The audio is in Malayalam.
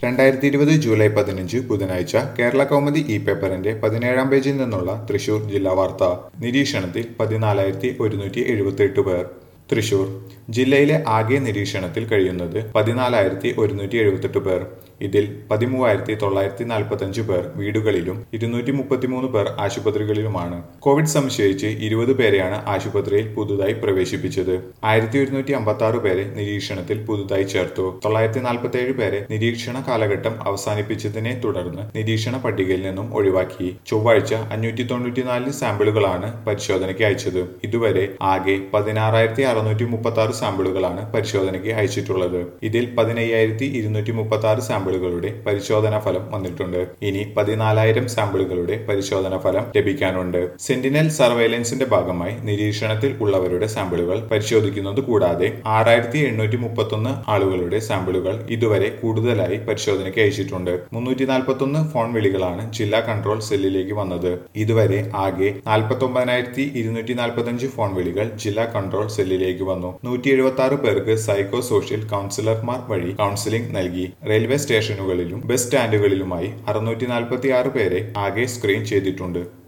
രണ്ടായിരത്തി ഇരുപത് ജൂലൈ പതിനഞ്ച് ബുധനാഴ്ച കേരള കൗമുദി ഇ പേപ്പറിന്റെ പതിനേഴാം പേജിൽ നിന്നുള്ള തൃശൂർ ജില്ലാ വാർത്ത നിരീക്ഷണത്തിൽ പതിനാലായിരത്തി ഒരുന്നൂറ്റി എഴുപത്തി പേർ തൃശൂർ ജില്ലയിലെ ആകെ നിരീക്ഷണത്തിൽ കഴിയുന്നത് പതിനാലായിരത്തി ഒരുന്നൂറ്റി എഴുപത്തെട്ട് പേർ ഇതിൽ പതിമൂവായിരത്തി തൊള്ളായിരത്തി നാൽപ്പത്തഞ്ച് പേർ വീടുകളിലും ഇരുന്നൂറ്റി മുപ്പത്തിമൂന്ന് പേർ ആശുപത്രികളിലുമാണ് കോവിഡ് സംശയിച്ച് ഇരുപത് പേരെയാണ് ആശുപത്രിയിൽ പുതുതായി പ്രവേശിപ്പിച്ചത് ആയിരത്തി ഒരുന്നൂറ്റി അമ്പത്തി ആറ് പേരെ നിരീക്ഷണത്തിൽ പുതുതായി ചേർത്തു തൊള്ളായിരത്തി നാൽപ്പത്തി ഏഴ് പേരെ നിരീക്ഷണ കാലഘട്ടം അവസാനിപ്പിച്ചതിനെ തുടർന്ന് നിരീക്ഷണ പട്ടികയിൽ നിന്നും ഒഴിവാക്കി ചൊവ്വാഴ്ച അഞ്ഞൂറ്റി തൊണ്ണൂറ്റിനാല് സാമ്പിളുകളാണ് പരിശോധനയ്ക്ക് അയച്ചത് ഇതുവരെ ആകെ പതിനാറായിരത്തി അറുന്നൂറ്റി മുപ്പത്തി ആറ് സാമ്പിളുകളാണ് പരിശോധനയ്ക്ക് അയച്ചിട്ടുള്ളത് ഇതിൽ പതിനയ്യായിരത്തി ഇരുന്നൂറ്റി മുപ്പത്തി ആറ് സാമ്പിളുകളുടെ പരിശോധനാ ഫലം വന്നിട്ടുണ്ട് ഇനി പതിനാലായിരം സാമ്പിളുകളുടെ പരിശോധനാ ഫലം ലഭിക്കാനുണ്ട് സെന്റിനൽ സർവൈലൻസിന്റെ ഭാഗമായി നിരീക്ഷണത്തിൽ ഉള്ളവരുടെ സാമ്പിളുകൾ പരിശോധിക്കുന്നത് കൂടാതെ ആറായിരത്തി എണ്ണൂറ്റി മുപ്പത്തൊന്ന് ആളുകളുടെ സാമ്പിളുകൾ ഇതുവരെ കൂടുതലായി പരിശോധനയ്ക്ക് അയച്ചിട്ടുണ്ട് മുന്നൂറ്റി നാൽപ്പത്തൊന്ന് ഫോൺ വിളികളാണ് ജില്ലാ കൺട്രോൾ സെല്ലിലേക്ക് വന്നത് ഇതുവരെ ആകെ നാൽപ്പത്തി ഒമ്പതിനായിരത്തി ഇരുന്നൂറ്റി നാൽപ്പത്തഞ്ച് ഫോൺ വിളികൾ ജില്ലാ കൺട്രോൾ സെല്ലിലേക്ക് വന്നു നൂറ്റി എഴുപത്തി ആറ് പേർക്ക് സൈക്കോ സോഷ്യൽ കൗൺസിലർമാർ വഴി കൗൺസിലിംഗ് നൽകി റെയിൽവേ സ്റ്റേഷനുകളിലും ബസ് സ്റ്റാൻഡുകളിലുമായി അറുന്നൂറ്റി നാൽപ്പത്തി ആറ് പേരെ ആകെ സ്ക്രീൻ ചെയ്തിട്ടുണ്ട്